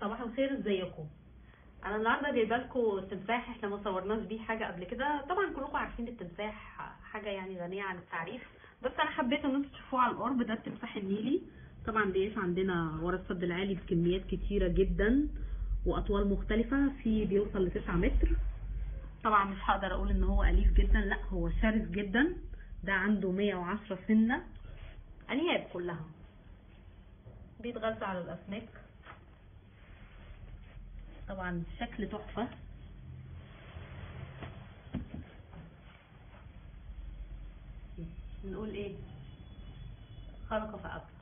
صباح الخير ازيكم انا النهارده جايبه لكم تمساح احنا ما صورناش بيه حاجه قبل كده طبعا كلكم عارفين التمساح حاجه يعني غنيه عن التعريف بس انا حبيت ان انتوا تشوفوه على القرب ده التمساح النيلي طبعا بيعيش عندنا ورا السد العالي بكميات كتيره جدا واطوال مختلفه في بيوصل ل 9 متر طبعا مش هقدر اقول ان هو اليف جدا لا هو شرس جدا ده عنده 110 سنه انياب كلها بيتغذى على الاسماك طبعا شكل تحفة نقول ايه خلق فأبقى